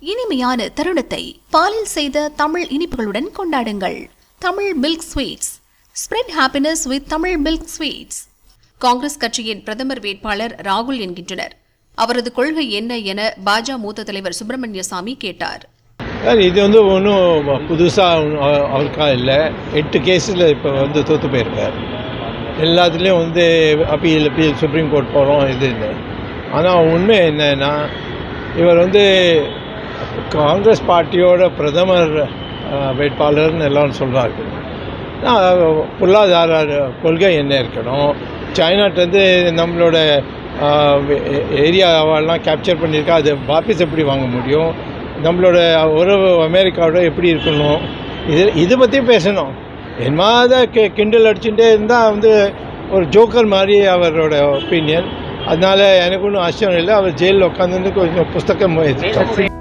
இனிமையான தருணத்தை பாலில் செய்த தமிழ் இனிப்புகளுடன் கொண்டாடுங்கள் Tamil milk sweets spread happiness with Tamil milk sweets Congress கட்சியின் பிரதமர் வேட்பாளர் ராகுல் என்கின்றனர் அவரது கொள்கை என்ன என பாஜக மூத்த தலைவர் சுப்பிரமணிய சாமி கேட்டார் சார் இது வந்து ஒன்றும் புதுசாக அவருக்கா இல்லை எட்டு கேஸில் இப்போ வந்து தோற்று போயிருக்கார் எல்லாத்துலேயும் வந்து அப்பீல் அப்பீல் சுப்ரீம் கோர்ட் போகிறோம் இது இல்லை ஆனால் உண்மை என்னன்னா இவர் வந்து காங்கிரஸ் பார்ட்டியோட பிரதமர் அஹ், வேட்பாளர்னு எல்லாரும் சொல்கிறார்கள் பொருளாதார கொள்கை என்ன இருக்கணும் சைனாட்டேருந்து நம்மளோட ஏரியாவெல்லாம் கேப்சர் பண்ணியிருக்கா அது வாபஸ் எப்படி வாங்க முடியும் நம்மளோட உறவு அமெரிக்காவோட எப்படி இருக்கணும் இது இது பற்றி பேசணும் என்னமாத கி கிண்டல் அடிச்சுட்டே இருந்தால் வந்து ஒரு ஜோக்கர் மாதிரி அவரோட ஒப்பீனியன் அதனால எனக்கு ஒன்றும் ஆச்சரியம் இல்லை அவர் ஜெயிலில் உட்காந்துருந்து கொஞ்சம் புஸ்தகம் எழுதிட்டார்